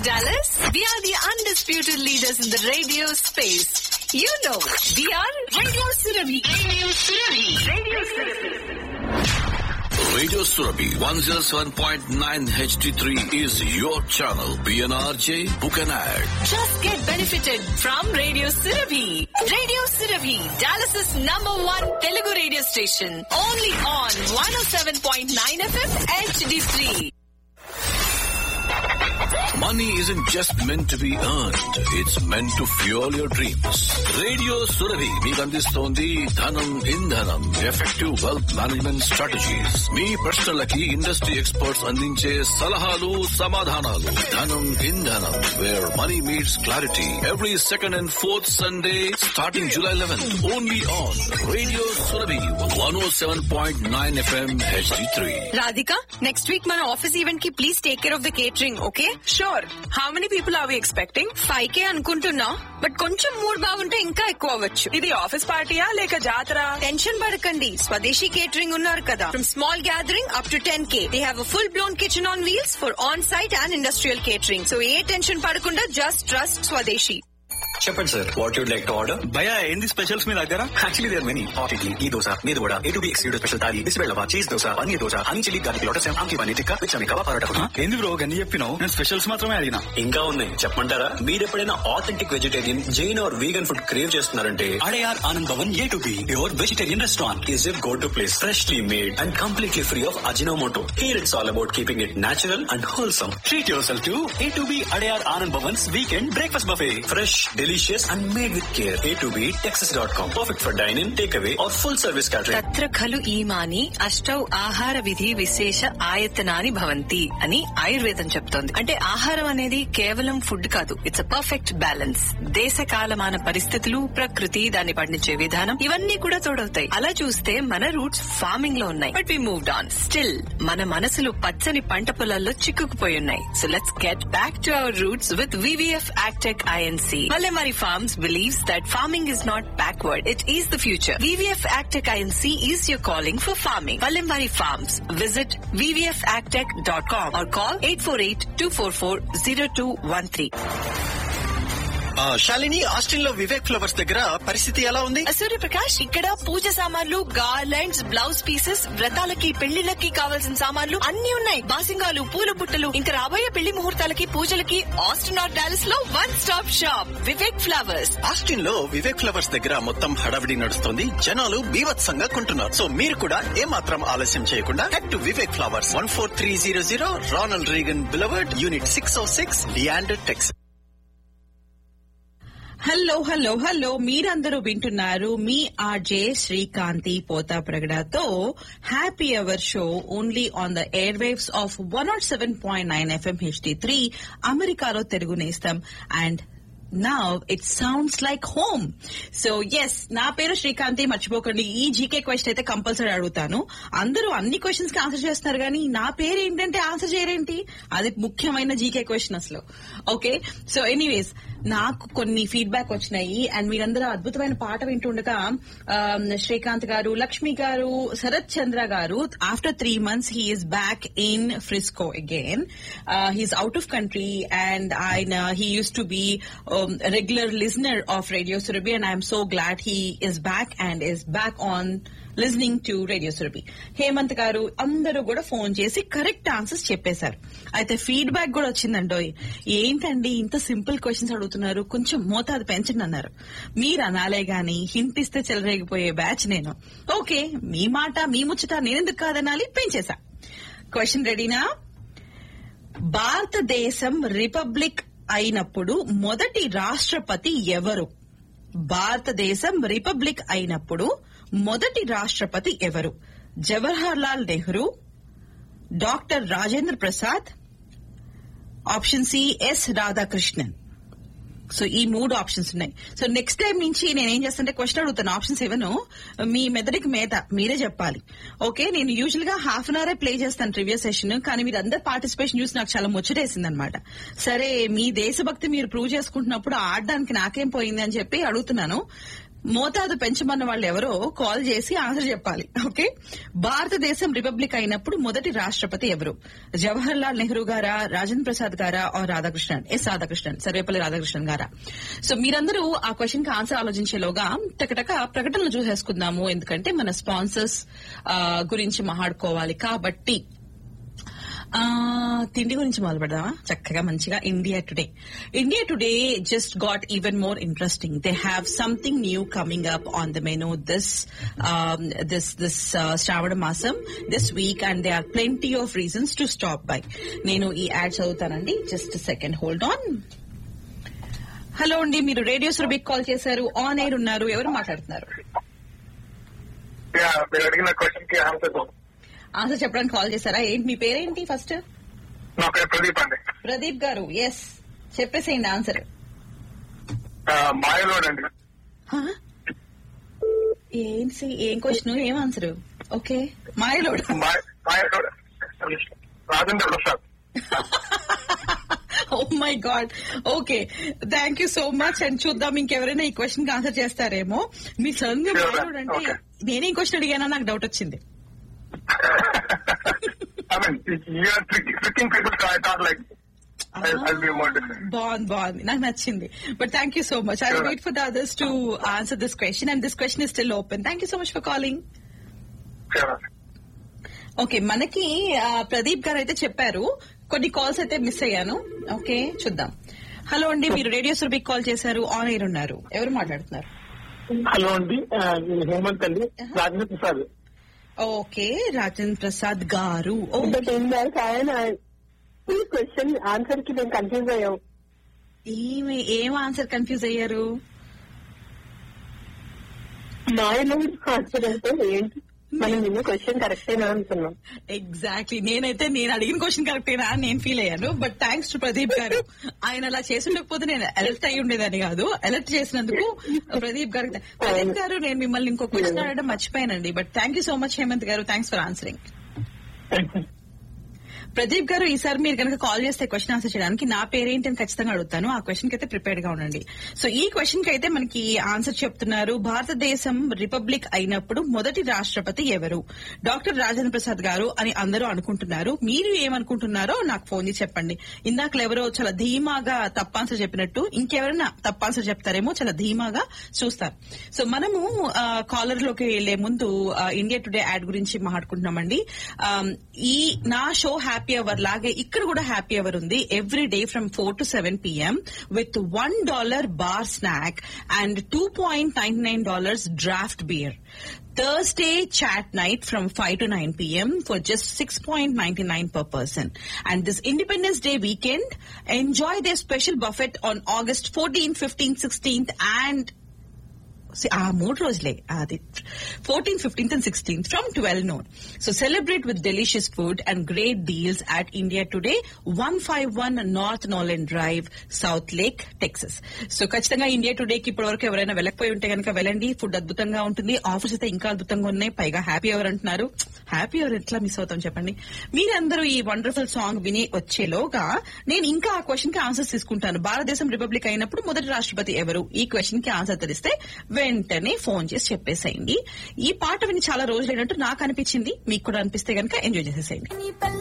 Dallas? We are the undisputed leaders in the radio space. You know, we are Radio Surabhi. Radio Surabhi. Radio Surabhi. Radio Surabhi 107.9 HD3 is your channel. PNRJ, book an ad. Just get benefited from Radio Surabhi. Radio Surabhi, Dallas's number one Telugu radio station. Only on 107.9 FM HD3. Money isn't just meant to be earned. It's meant to fuel your dreams. Radio Surabhi మీకు అందిస్తోంది Dhanam Indhanam effective wealth management strategies మీ ప్రశ్నలకి industry experts అందించే సలహాలు సమాధానాలు Dhanam Indhanam where money meets clarity every second and fourth Sunday starting July eleven only on radio Surabhi one O seven point nine FM HD three Radhika, next week మన office event కి please take care of the catering okay sure how many people are we expecting five K అనుకుంటున్నా but కొంచెం mood బాగుంటే ఇంకా ఎక్కువ అవ్వచ్చు ఇది office పార్టీయా లేక జాతర టెన్షన్ పడకండి స్వదేశీ కేటరింగ్ ఉన్నారు కదా from small gathering up to ten K they have full blown kitchen on wheels for on site and industrial catering so ఏ టెన్షన్ పడకుండా జస్ట్ ట్రస్ట్ స్వదేశీ చెప్పండి sir what you'd like to order భయ ఏంది specials మీ దగ్గర actually there many hot idli ఈ దోశ మీద కూడా A to B exclusive special thali బిస్బెల్లవా cheese dosa paneer dosa honey chilli garlic lotus ఆమ్కి పన్నీర్ టిక్కా విచ్ అమి కవా పరోటా కూడా. ఏంది బ్రో గన్ని చెప్పినావు నేను స్పెషల్స్ మాత్రమే అడిగినా ఇంకా ఉన్నాయి చెప్పమంటారా మీరు ఎప్పుడైనా authentic vegetarian Jain or vegan food crave చేస్తున్నారంటే Adyar Anand Bhavan A to B your vegetarian restaurant is your go to place freshly made and completely free of Ajinomoto here it's all about keeping it natural and wholesome treat your self to A to B Adyar Anand Bhavans weekend breakfast buffet fresh delicious and made with care A to B Texas dot com perfect for dyne in take away or full service catering తత్ర ఖలు ఈమాని అష్టౌ ఆహార విధి విశేష ఆయతనాని భవంతి అని ఆయుర్వేదం చెప్తోంది అంటే ఆహారం అనేది కేవలం ఫుడ్ కాదు ఇట్స్ అ పర్ఫెక్ట్ బ్యాలెన్స్ దేశ కాలమాన పరిస్థితులు ప్రకృతి దాన్ని పండించే విధానం ఇవన్నీ కూడా తోడవుతాయి అలా చూస్తే మన రూట్స్ ఫార్మింగ్ లో ఉన్నాయి but we moved on still మన మనసులు పచ్చని పంట పొలాల్లో చిక్కుకుపోయి ఉన్నాయి so let's get back to our roots with V V F agtech I N C Palamari Farms believes that farming is not backward, it is the future. VVF Agtech INC is your calling for farming. Palamari Farms. Visit vvfagtech.com or call 848-244-0213. Shalini Austin లో Vivek flowers దగ్గర పరిస్థితి ఎలా ఉంది సూర్యప్రకాష్ ఇక్కడ పూజ సామాన్లు garlands blouse pieces వ్రతాలకి పెళ్లిళ్ళకి కావాల్సిన సామాన్లు అన్ని ఉన్నాయి బాసింగాలు పూల బుట్టలు ఇంకా రాబోయే పెళ్లి ముహూర్తాలకి పూజలకి ఆస్ట్రోనాట్ డాలస్ లో one stop shop Vivek flowers Austin లో వివేక్ ఫ్లవర్స్ దగ్గర మొత్తం హడావిడి నడుస్తుంది జనాలు బీభత్సంగా కొంటున్నారు సో మీరు కూడా ఏమాత్రం ఆలస్యం చేయకుండా head to Vivek flowers one four three zero zero Ronald Reagan boulevard unit six o six Leander Tex hello hello hello మీరందరూ వింటున్నారు మీ ఆర్జే శ్రీకాంతి పోతా ప్రగడతో happy hour show only on the air waves of one not seven point nine FM HD three అమెరికాలో తెలుగు నేస్తాం and now it sounds like home so yes నా పేరు శ్రీకాంతి మర్చిపోకండి ఈ జీకే క్వశ్చన్ అయితే కంపల్సరీ అడుగుతాను అందరూ అన్ని క్వశ్చన్స్ కి ఆన్సర్ చేస్తారు కానీ నా పేరు ఏంటంటే ఆన్సర్ చేయరేంటి అది ముఖ్యమైన జీకే క్వశ్చన్ అసలు ఓకే సో ఎనీవేస్ నాకు కొన్ని ఫీడ్బ్యాక్ వచ్చినాయి అండ్ మీరందరూ అద్భుతమైన పాట వింటుండగా um, శ్రీకాంత్ గారు లక్ష్మి గారు శరత్ చంద్ర గారు after three months he is back in Frisco again he's out of country and ఆయన he used to be regular listener of radio Surabhi and I'm so glad he is back and is back on listening to radio Surabhi Hemanth గారు అందరూ కూడా phone చేసి correct answers చెప్పేశారు అయితే feedback కూడా వచ్చిందండోయ్ ఏంటండి ఇంత సింపుల్ క్వశ్చన్స్ అడుగుతున్నారు కొంచెం మోతాదు పెంచండి అన్నారు మీరు అనాలే గాని హింట్ ఇస్తే చెలరేగిపోయే బ్యాచ్ నేను ఓకే మీ మాట మీ ముచ్చట నేనెందుకు కాదనాలి పెంచేశా క్వశ్చన్ రెడీనా భారతదేశం రిపబ్లిక్ అయినప్పుడు మొదటి రాష్ట్రపతి ఎవరు భారతదేశం రిపబ్లిక్ అయినప్పుడు మొదటి రాష్ట్రపతి ఎవరు Jawahar Lal Nehru doctor Rajendra Prasad option C S Radhakrishnan so ఈ మూడు ఆప్షన్స్ ఉన్నాయి సో నెక్స్ట్ టైం నుంచి నేను ఏం చేస్తానంటే క్వశ్చన్ అడుగుతాను ఆప్షన్స్ ఏవను మీ మెదడికి మేత మీరే చెప్పాలి ఓకే నేను యూజువల్ గా హాఫ్ అన్ అవరే ప్లే చేస్తాను ప్రీవియస్ సెషన్ కానీ మీరు అందరు పార్టిసిపేషన్ చూసి నాకు చాలా ముచ్చటేసింది అనమాట సరే మీ దేశభక్తి మీరు ప్రూవ్ చేసుకుంటున్నప్పుడు ఆడడానికి నాకేం పోయింది అని చెప్పి అడుగుతున్నాను మోతాదు పెంచమన్న వాళ్ళు ఎవరో కాల్ చేసి ఆన్సర్ చెప్పాలి ఓకే భారతదేశం రిపబ్లిక్ అయినప్పుడు మొదటి రాష్ట్రపతి ఎవరు జవహర్ లాల్ నెహ్రూ గారా రాజేంద్ర ప్రసాద్ గారా ఆర్ రాధాకృష్ణన్ ఎస్ రాధాకృష్ణన్ సర్వేపల్లి రాధాకృష్ణన్ గారా సో మీరందరూ ఆ క్వశ్చన్ కి ఆన్సర్ ఆలోచించేలోగా టకటక ప్రకటనలు చూసేసుకుందాము ఎందుకంటే మన స్పాన్సర్స్ గురించి మాట్లాడుకోవాలి కాబట్టి ఆ తిండి గురించి మొదలు పెడదామా చక్కగా మంచిగా India Today India Today just got even more interesting they have something new coming up on the menu this this this Shravana మాసం this week and they are plenty of reasons to stop by నేను ఈ ad చదువుతానండి just second hold on hello అండి మీరు radio సురభిక్ call చేశారు on air ఉన్నారు ఎవరు మాట్లాడుతున్నారు యా మీరు అడిగిన క్వశ్చన్ కి ఆన్సర్ ఆన్సర్ చెప్పడానికి కాల్ చేశారా ఏంటి మీ పేరేంటి ఫస్ట్ నా పేరు ప్రదీప్ అండి ప్రదీప్ గారు ఎస్ చెప్పేసేయండి ఆన్సర్ ఆ, మాయలోడ్ అండి ఏంటి ఏం క్వశ్చన్ ఏం ఆన్సర్ ఓకే మాయలోడ్ మాయ- Mayalod Rajendra Prasad oh my God okay thank you so much and చూద్దాం ఇంకెవరైనా ఈ క్వశ్చన్ కి ఆన్సర్ చేస్తారేమో మీ సడన్ గా Sure, మాయలోడ్ అంటే okay. నేనే క్వశ్చన్ అడిగానా నాకు డౌట్ వచ్చింది I mean you're tricking people I thought like I'll be more different. బాగుంది బాగుంది నాకు నచ్చింది but thank you so much I Sure. Wait for the others to answer this question and this question is still open thank you so much for calling okay మనకి ఆ, ప్రదీప్ గారు అయితే చెప్పారు కొన్ని కాల్స్ అయితే మిస్ అయ్యాను ఓకే చూద్దాం hello అండి మీరు రేడియో సురభికి కాల్ చేశారు ఆన్ ఎయిర్ ఉన్నారు ఎవరు మాట్లాడుతున్నారు హలో అండి నేను హేమంత్ అండి రాజేంద్ర ప్రసాద్ ఓకే రాజేంద్ర ప్రసాద్ గారు ఓ, బట్ ఏం కాదు ఆయన ఈ క్వశ్చన్ ఆన్సర్ కి మేము కన్ఫ్యూజ్ అయ్యాం ఏమి ఏం ఆన్సర్ కన్ఫ్యూజ్ అయ్యారు మాయలో ఆన్సర్ అంటే ఏంటి మనం నిన్న క్వశ్చన్ కరెక్టేనా అనుకున్నాం ఎగ్జాక్ట్లీ నేనైతే నేను అడిగిన క్వశ్చన్ కరెక్టేనా అని నేను ఫీల్ అయ్యాను బట్ థ్యాంక్స్ టు ప్రదీప్ గారు ఆయన అలా చేసి ఉండకపోతే నేను అలర్ట్ అయి ఉండేదని కాదు అలర్ట్ చేసినందుకు ప్రదీప్ గారు ప్రదీప్ గారు నేను మిమ్మల్ని ఇంకో క్వశ్చన్ అడగడం మర్చిపోయానండి but thank you so much Hemanth గారు థ్యాంక్స్ ఫర్ ఆన్సరింగ్ ప్రదీప్ గారు ఈసారి మీరు కనుక కాల్ చేస్తే క్వశ్చన్ ఆన్సర్ చేయడానికి నా పేరేంటి అని ఖచ్చితంగా అడుగుతాను ఆ క్వశ్చన్ కి అయితే ప్రిపేర్డ్ గా ఉండండి సో ఈ క్వశ్చన్ కి అయితే మనకి ఆన్సర్ చెప్తున్నారు భారతదేశం రిపబ్లిక్ అయినప్పుడు మొదటి రాష్ట్రపతి ఎవరు డాక్టర్ రాజేంద్ర ప్రసాద్ గారు అని అందరూ అనుకుంటున్నారు మీరు ఏమనుకుంటున్నారో నాకు ఫోన్ చేసి చెప్పండి ఇందాక ఎవరో చాలా ధీమాగా తప్పాన్సర్ చెప్పినట్టు ఇంకెవరైనా తప్పాన్సర్ చెప్తారేమో చాలా ధీమాగా చూస్తారు సో మనము కాలర్ లోకి వెళ్లే ముందు ఆ, ఇండియా టుడే యాడ్ గురించి మాట్లాడుకుంటున్నామండి ఆ, ఈ నా షో హ్యాపీ అవర్ లాగే ఇక్కడ కూడా హ్యాపీ అవర్ ఉంది every day from four to seven PM with one dollar bar snack and two point nine nine dollars draft beer Thursday chat night from 5 to 9 p.m. for just 6.99 per person. And this Independence Day weekend, enjoy their special buffet on August 14th, 15th, 16th and See, ఆ మూడు రోజులే అది fourteen fifteenth and sixteenth from twelve noon so celebrate with delicious food and great deals at India Today one five one North Nolen Drive Southlake Texas so ఖచ్చితంగా India టుడేకి ఇప్పటి వరకు ఎవరైనా వెళ్ళకపోయి ఉంటే కనుక వెళ్ళండి ఫుడ్ అద్భుతంగా ఉంటుంది ఆఫర్స్ అయితే ఇంకా అద్భుతంగా ఉన్నాయి పైగా హ్యాపీ అవర్ అంటున్నారు హ్యాపీ అవర్ ఎట్లా మిస్ అవుతాం చెప్పండి మీరందరూ ఈ వండర్ఫుల్ సాంగ్ విని వచ్చేలోగా నేను ఇంకా ఆ క్వశ్చన్ కి ఆన్సర్స్ తీసుకుంటాను భారతదేశం రిపబ్లిక్ అయినప్పుడు మొదటి రాష్ట్రపతి ఎవరు ఈ క్వశ్చన్ కి ఆన్సర్ తెలిస్తే వెంటనే ఫోన్ చేసి చెప్పేసేయండి ఈ పాట విని చాలా రోజులైనట్టు నాకు అనిపించింది మీకు కూడా అనిపిస్తే కనుక ఎంజాయ్ చేసేసేయండి నీ పల్ల